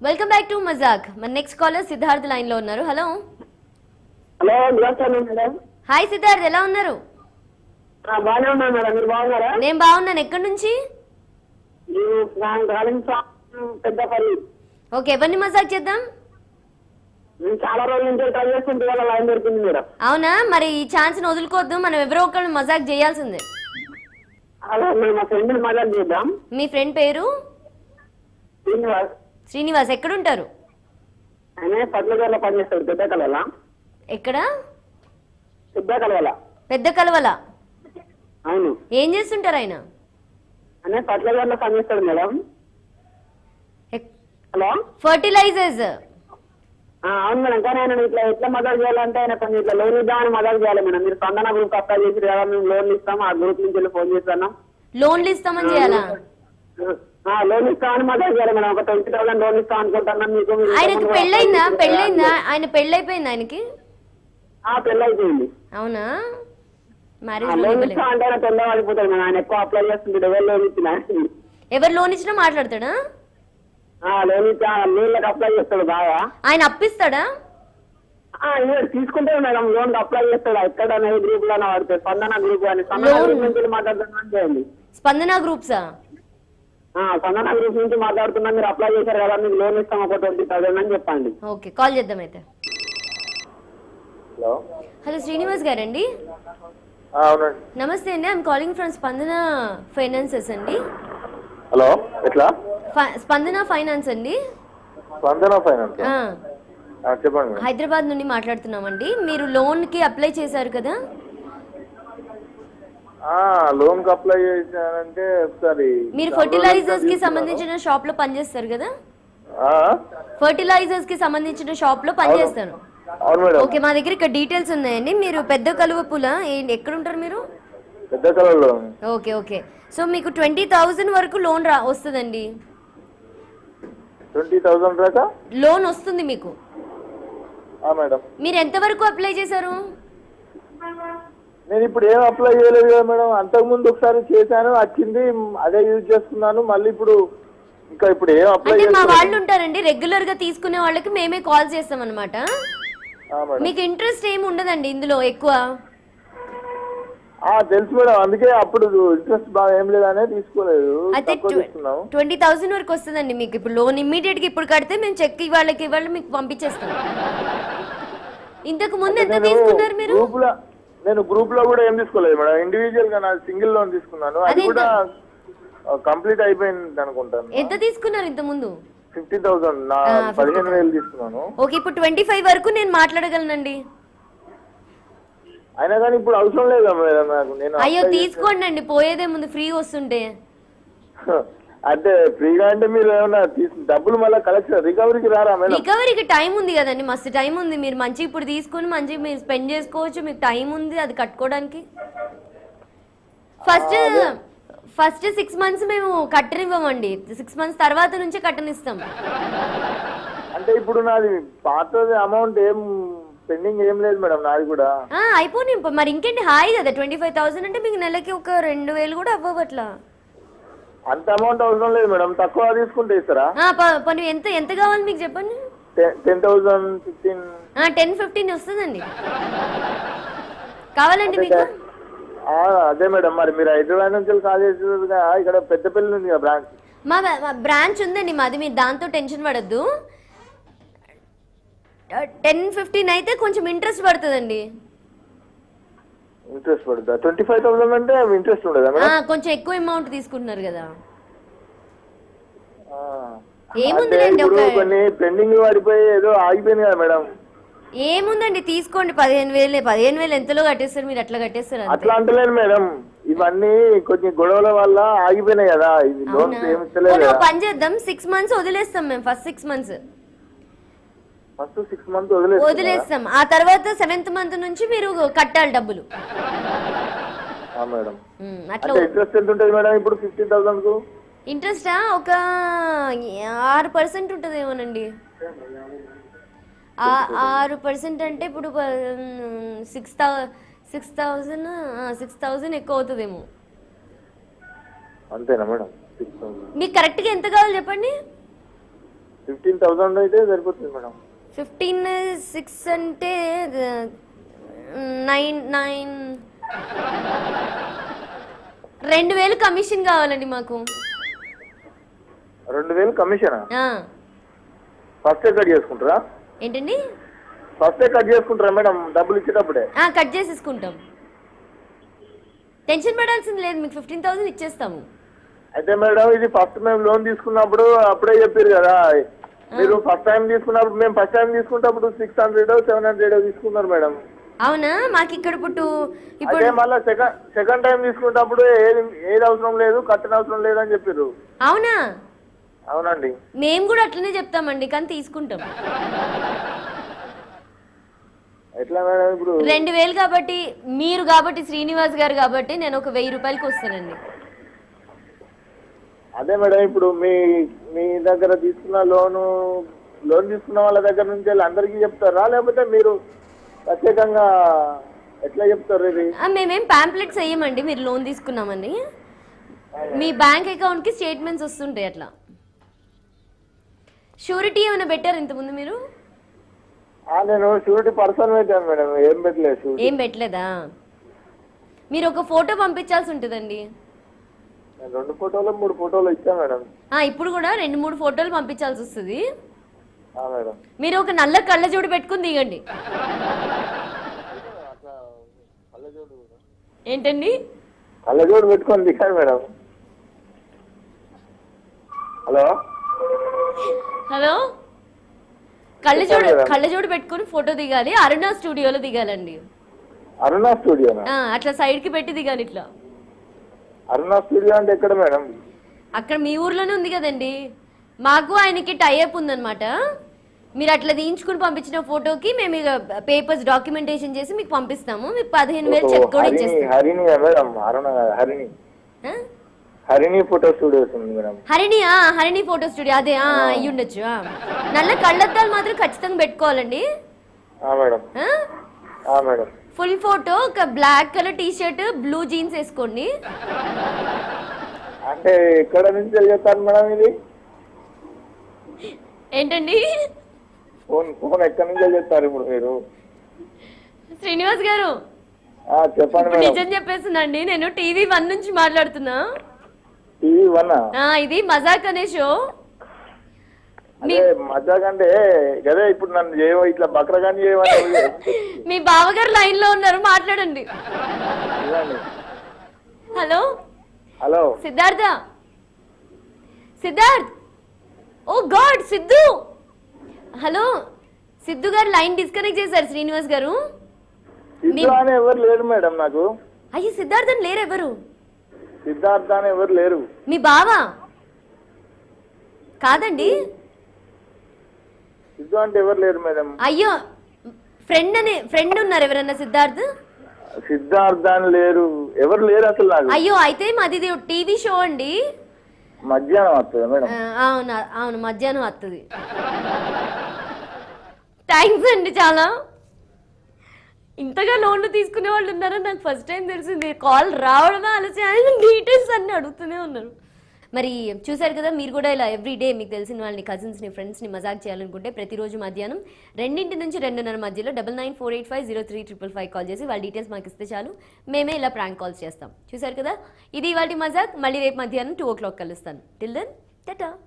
Welcome back to మజాక్ మన next caller Siddharth line లో ఉన్నారు hello hello good afternoon madam hi Siddharth ఎలా ఉన్నారు ఆ, బాగానే ఉన్నాను మేడం మీరు బాగున్నారా నేను బాగున్నాను ఎక్కడి నుంచి నేను గాలింగ్ పెద్దపల్లి ఓకే ఎవరిని మజాక్ చేద్దాం నేను చాలా రోజుల నుంచి ట్రై చేస్తుంటే వాళ్ళ లైన్ దొరికింది మేడం అవునా మరి ఈ ఛాన్స్ ని వదులుకోవద్దు మనం ఎవరో ఒకరిని మజాక్ చేయాల్సిందే అలా మేము మా ఫ్రెండ్ మజాక్ చేద్దాం మీ ఫ్రెండ్ పేరు శ్రీనివాస్ శ్రీనివాస్ ఎక్కడుంటారు ఆయన పట్లగర్లో పనిచేస్తాడు పెద్ద కలవల ఎక్కడ పెద్ద కలవల పెద్ద కలవల అవును ఏం చేస్తుంటారు ఆయన ఆయన పట్లగర్లో పనిచేస్తాడు మేడం హలో ఫర్టిలైజర్స్ ఆ, అవును మేడం కానీ ఆయన ఇట్లా ఎట్లా మదర్ చేయాలంటే ఆయన కొంచెం ఇట్లా లోన్ ఇద్దామని మదర్ చేయాలి మేడం మీరు స్పందన గ్రూప్ అప్లై చేసి కదా మేము లోన్ ఇస్తాం ఆ గ్రూప్ నుంచి వెళ్ళి ఫోన్ చేస్తున్నాం లోన్లు ఇస్తామని చేయాలా ఆ, లోన్ ఇస్తామని మదర్ చేయాలి మేడం ఒక ట్వంటీ థౌసండ్ లోన్ ఇస్తాం అనుకుంటున్నాం మీకు మీరు ఆయనకి ఇంతకుముందు పెళ్ళయిందా apply చేసి పెళ్ళయిందా ఆయన పెళ్ళైపోయింది ఆయనకి ఆ, పెళ్ళైపోయింది అవునా ఆ, మ్యారేజ్ లోన్ లోన్ ఇస్తా అంటే ఆయన తొందర పడిపోతాడు మేడం ఆయన ఎక్కువ అప్లై చేస్తుంటాడు ఎవరు లోన్ ఇచ్చిన ఎవరు లోన్ ఇచ్చినా మాట్లాడతాడా ఆ, లోన్ ఇచ్చి ఆ, నీళ్ళకి అప్లై చేస్తాడు బాగా ఆయన అప్పిస్తాడా ఆ, ఇవాడు తీసుకుంటాడు మేడం లోన్ అప్లై చేస్తాడు ఎక్కడ ఏ గ్రూప్ లోనే వాడితే స్పందన గ్రూప్ అని స్పందన Loan? గ్రూప్ నుంచి మాట్లాడుతున్నాను చేయండి స్పందన గ్రూప్సా ఆ, స్పందన గ్రూప్ నుంచి మాట్లాడుతున్నా మీరు అప్లై చేశారు కదా మీకు లోన్ ఇస్తాం ఒక ట్వంటీ థౌసండ్ అని చెప్పండి ఓకే కాల్ చేద్దాం అయితే హలో హలో శ్రీనివాస్ గారండి ఆ, అవునండి నమస్తే అండి I'm calling from Spandana finances అండి హలో ఎట్లా ఫ- స్పందన ఫైనాన్స్ అండి స్పందన ఫైనాన్స్ ఆ, ఆ, చెప్పండి మేడం హైదరాబాద్ నుండి మాట్లాడుతున్నామండి మీరు లోన్కి అప్లై చేశారు కదా లోన్ కి అప్లై చేశానంటే ఒకసారి మీరు ఫర్టిలైజర్స్ కి సంబంధించిన షాప్ లో పనిచేస్తారు కదా ఆ, ఫర్టిలైజర్స్ కి సంబంధించిన షాప్ లో పనిచేస్తారు అవును మేడం ఓకే మా దగ్గర ఇక్కడ డీటెయిల్స్ ఉన్నాయండి మీరు పెద్ద కలువ పుల ఏ- ఎక్కడ ఉంటారు మీరు పెద్ద కళలో ఓకే ఓకే సో మీకు ట్వంటీ థౌజండ్ వరకు లోన్ రా వస్తుందండి ట్వంటీ థౌసండ్ దాకా లోన్ వస్తుంది మీకు ఆ, మేడం మీరు ఎంత వరకు అప్లై చేశారు నేను ఇప్పుడు ఏం అప్లై చేయలేదు కదా మేడం అంతకుముందు ఒకసారి చేశాను వచ్చింది అదే యూజ్ చేస్తున్నాను మళ్ళీ ఇప్పుడు ఇంకా ఇప్పుడు ఏం అప్లై అంటే మా చేయలేదు వాళ్ళు ఉంటారండి రెగ్యులర్ గా తీసుకునే వాళ్ళకి మేమే కాల్ చేస్తాం అనమాట ఆ, మేడం మీకు ఇంట్రెస్ట్ ఏమి ఉండదండి ఇందులో ఎక్కువ ఆ, తెలుసు మేడం అందుకే అప్పుడు ఇంట్రెస్ట్ బాగా ఏం లేదనే తీసుకోలేదు అయితే తక్కువ తీసుకున్నాం ట్వంటీ థౌసండ్ వరకు వస్తుందండి మీకు ఇప్పుడు లోన్ ఇమ్మీడియట్ గా ఇప్పుడు కడితే మేము చెక్ ఇవాళకి ఇవాళ మీకు పంపించేస్తాం ఇంతకు ముందు ఎంత తీసుకున్నారు మీరు గ్రూప్ లో నేను గ్రూప్ లో కూడా ఏం తీసుకోలేదు మేడం ఇండివిజువల్ గా నా సింగిల్ లోన్ తీసుకున్నాను అది అదేంటో? కూడా కంప్లీట్ అయిపోయింది అనుకుంటాను ఎంత తీసుకున్నారు ఇంత ముందు ఫిఫ్టీ థౌసండ్ నా ఆ, పదిహేను వేలు తీసుకున్నాను ఓకే ఇప్పుడు ట్వంటీ ఫైవ్ వరకు నేను మాట్లాడగలనండి అయినా కానీ ఇప్పుడు అవసరం లేదు మేడం నాకు నేను అయ్యో apply తీసుకోండి అండి పోయేదే ముందు ఫ్రీ వస్తుంటే చేసి- అంటే ఫ్రీగా అంటే మీరు ఏమన్నా తీసు డబ్బులు మళ్ళీ కలెక్షన్ రికవరీకి రారా మేడం రికవరీకి టైం ఉంది కదండి మస్తు టైం ఉంది మీరు మంచి ఇప్పుడు తీసుకొని మంచి మీరు స్పెండ్ చేసుకోవచ్చు మీకు టైం ఉంది అది కట్టుకోవడానికి ఫస్ట్ ఫస్ట్ సిక్స్ మంత్స్ మేము కట్టనివ్వమండి సిక్స్ మంత్స్ తర్వాత నుంచే కట్టనిస్తాం అంటే ఇప్పుడు నాది పాతది అమౌంట్ ఏం పెండింగ్ ఏం లేదు మేడం నాది కూడా ఆ, అయిపోయి మరి ఇంకేంటి హాయ్ కదా ట్వంటీ ఫైవ్ థౌసండ్ అంటే మీకు నెలకి ఒక రెండు వేలు కూడా అవ్వవు అట్లా అంత అమౌంట్ అవసరం లేదు మేడం తక్కువ తీసుకుంటే ఇస్తారా ఆ, ప- పోనీ ఎంత ఎంత కావాలి మీకు చెప్పండి ten thousand fifteen ten fifteen వస్తుందండి కావాలండి మీకు ఆ, అదే మేడం మరి మీరు హైదరాబాద్ నుంచి కాల్ చేసేదిగా ఇక్కడ పెద్దపల్లి ఉంది కదా బ్రాంచ్ మా మా బ్రాంచ్ ఉందండి మాది మీరు దాంతో టెన్షన్ పడద్దు టెన్ ఫిఫ్టీన్ అయితే కొంచెం ఇంట్రెస్ట్ పడుతుందండి ఇంట్రెస్ట్ పడుతుందా ట్వంటీ ఫైవ్ థౌసండ్ అంటే ఇంట్రెస్ట్ ఉండదా ఆ, మేడం కొంచెం ఎక్కువ అమౌంట్ తీసుకుంటున్నారు కదా ఆ. ఏముందిలేండి అంటే ఇప్పుడు ఒక కొన్ని పెండింగ్ పడిపోయి ఏదో ఆగిపోయింది కదా మేడం ఏముందండి తీసుకోండి పదిహేను వేలు పదిహేను వేలు ఎంతలో కట్టేస్తారు మీరు అట్లా కట్టేస్తారు అంతే అట్లా అంటలేను మేడం ఇవన్నీ కొంచెం గొడవల వల్ల ఆగిపోయినాయి కదా ఇది లోన్స్ అవునా ఏమి ఇస్తలేదు పోనీ ఒక కదా పని చేద్దాం సిక్స్ మంత్స్ వదిలేస్తాం మేము first six months first six months వదిలేదు వదిలేస్తాం ఆ తర్వాత సెవెంత్ మంత్ నుంచి మీరు కట్టాలి డబ్బులు మేడం ఉమ్, అట్లా అంటే ఇంట్రెస్ట్ ఎంత ఉంటుంది మేడం ఇప్పుడు ఫిఫ్టీన్ థౌసండ్ కు ఇంట్రెస్టా ఒక ఆరు పర్సెంట్ ఉంటుందేమోనండి ఆ- ఆరు పర్సెంట్ అంటే ఇప్పుడు సిక్స్ థౌ సిక్స్ థౌజండ్ సిక్స్ థౌజండ్ ఎక్కువ అవుతుందేమో అంతేనా మేడం సిక్స్ థౌసండ్ మీకు కరెక్ట్గా ఎంత కావాలి చెప్పండి ఫిఫ్టీన్ థౌసండ్ అయితే సరిపోతుంది మేడం ఫిఫ్టీన్ సిక్స్ అంటే నైన్ నైన్ రెండు వేలు కమిషన్ కావాలండి మాకు రెండు వేలు కమిషన్ ఆ, ఫస్టే కట్ చేసుకుంటారా ఏంటండి ఫస్టే కట్ చేసుకుంటారా మేడం డబ్బులు ఇచ్చేటప్పుడే ఆ, కట్ చేసేసుకుంటాం టెన్షన్ పడాల్సింది లేదు మీకు ఫిఫ్టీన్ థౌసండ్ ఇచ్చేస్తాము అయితే మేడం ఇది ఫస్ట్ మేము లోన్ తీసుకున్నప్పుడు అప్పుడే చెప్పారు కదా మీరు ఫస్ట్ టైం తీసుకున్నప్పుడు మేము ఫస్ట్ టైం తీసుకున్నప్పుడు సిక్స్ హండ్రెడ్ సెవెన్ హండ్రెడ్ తీసుకున్నారు మేడం అవునా మాకు ఇక్కడ ఇప్పుడు ఇప్పుడు అదే మళ్ళీ సెకండ్ సెకండ్ టైం తీసుకున్నప్పుడు ఏది ఏది అవసరం లేదు కట్టిన అవసరం లేదు అని చెప్పారు అవునా అవునండి మేము కూడా అట్లనే చెప్తామండి కానీ తీసుకుంటాం ఎట్లా మేడం ఇప్పుడు రెండు వేలు కాబట్టి మీరు కాబట్టి శ్రీనివాస్ గారు కాబట్టి నేను ఒక వెయ్యి రూపాయలకి వస్తానండి అదే మేడం ఇప్పుడు మీ మీ దగ్గర తీసుకున్న లోను లోన్ తీసుకున్న వాళ్ళ దగ్గర నుంచి వెళ్ళి అందరికీ చెప్తారా లేకపోతే మీరు ప్రత్యేకంగా ఎట్లా చెప్తారు ఇది ఆ, మేమేం ప్యాంప్లెట్స్ వేయమండి మీరు లోన్ తీసుకున్నామని మీ బ్యాంక్ అకౌంట్కి స్టేట్మెంట్స్ వస్తుంటాయి అట్లా షూరిటీ ఏమైనా పెట్టారు ఇంతకుముందు మీరు ఆ, నేను షూరిటీ పర్సన్ పెట్టాను మేడం ఏం పెట్టలేదు షూరిటీ ఏం పెట్టలేదా మీరు ఒక ఫోటో పంపించాల్సి ఉంటుందండి నేను రెండు ఫోటోలు మూడు ఫోటోలు ఇచ్చాను మేడం ఆ, ఇప్పుడు కూడా రెండు మూడు ఫోటోలు పంపించాల్సి వస్తుంది ఆ, మేడం మీరు ఒక నల్ల కళ్ళజోడు పెట్టుకుని దిగండి ఏంటండి కళ్ళజోడు పెట్టుకొని దిగాను మేడం హలో హలో కళ్ళజోడు చెప్పండి మేడం. కళ్ళజోడు పెట్టుకుని ఫోటో దిగాలి అరుణ స్టూడియోలో దిగాలండి అరుణ స్టూడియోనా ఆ, అట్లా సైడ్ కి పెట్టి దిగాలి ఇట్లా అరుణ స్టూడియో అంటే ఎక్కడ మేడం అక్కడ మీ ఊర్లోనే ఉంది కదండి మాకు ఆయనకి టైఅప్ ఉందన్నమాట మీరు అట్లా తీయించుకుని పంపించిన ఫోటోకి మేము ఇక పేపర్స్ డాక్యుమెంటేషన్ చేసి మీకు పంపిస్తాము మీకు పదిహేను వేలు చెక్ కూడా హరిణి ఇచ్చేస్తాం హరిణి మేడం అరుణ కాదు, హరిణి ఆ? హరిణి ఫోటో స్టూడియోస్ ఉంది మేడం హరిణి ఆ, హరిణి ఫోటో స్టూడియో అదే ఆ, అయ్యి ఉండొచ్చు ఆ. నల్ల కళ్ళద్దాలు మాత్రం ఖచ్చితంగా పెట్టుకోవాలండి ఆ మేడం ఆ? ఆ మేడం ఫుల్ ఫోటో ఒక black colour T shirt blue jeans వేసుకోండి అంటే ఎక్కడ నుంచి తెలియజేస్తారు మేడం ఇది ఏంటండి ఫోన్ ఫోన్ ఎక్కడి నుంచి తెలియజేస్తారు ఇప్పుడు మీరు శ్రీనివాస్ గారు ఆ చెప్పండి ఇప్పుడు మేడం నిజం చెప్పేస్తుందండి నేను టీవీ వన్ నుంచి మాట్లాడుతున్నా టీవీ వన్ ఆ, ఇది మజాక్ అనే షో అదే మజా కంటే అదే ఇప్పుడు నన్ను చేయవ ఇట్లా బక్రగాని చేయమని మీ బావగారు లైన్ లో ఉన్నారు మాట్లాడండి ఇవ్వండి hello hello Siddhartha Siddharth oh god Siddhu hello Siddhu garu line disconnect చేశారు శ్రీనివాస్ గారు సిద్ధు అని ఎవరు లేరు మేడం నాకు అయ్యి సిద్ధార్థన్ లేరు ఎవరు సిద్ధార్థ అని ఎవరు లేరు మీ బావా కాదండి సిద్ధు అంటే ఎవరు లేరు మేడం అయ్యో ఫ్రెండ్ అనే ఫ్రెండ్ ఉన్నారు ఎవరన్నా సిద్ధార్థ్ సిద్ధార్థ అని లేరు ఎవరు లేరు అసలు నాకు అయ్యో అయితే మాది ఇది టీవీ షో అండి మధ్యాహ్నం వస్తుంది మేడం ఆ, అవును అవును మధ్యాహ్నం వస్తుంది థ్యాంక్స్ అండి చాలా ఇంతగా లోన్లు తీసుకునే వాళ్ళు ఉన్నారని నాకు ఫస్ట్ టైం తెలిసింది కాల్ రావడమే ఆలస్యం డీటెయిల్స్ అన్ని అడుగుతూనే ఉన్నారు మరి చూశారు కదా మీరు కూడా ఇలా ఎవ్రీ డే మీకు తెలిసిన వాళ్ళని కజిన్స్ని ఫ్రెండ్స్ని మజాక్ చేయాలనుకుంటే ప్రతిరోజు మధ్యాహ్నం రెండింటి నుంచి రెండున్నర మధ్యలో double nine four eight five zero three triple five call చేసి వాళ్ళ డీటెయిల్స్ మాకు ఇస్తే చాలు మేమే ఇలా ప్రాంక్ కాల్స్ చేస్తాం చూశారు కదా ఇది ఇవాళ మజాక్ మళ్ళీ రేపు మధ్యాహ్నం టూ ఓ క్లాక్ కలుస్తాను టిల్ దెన్ టటా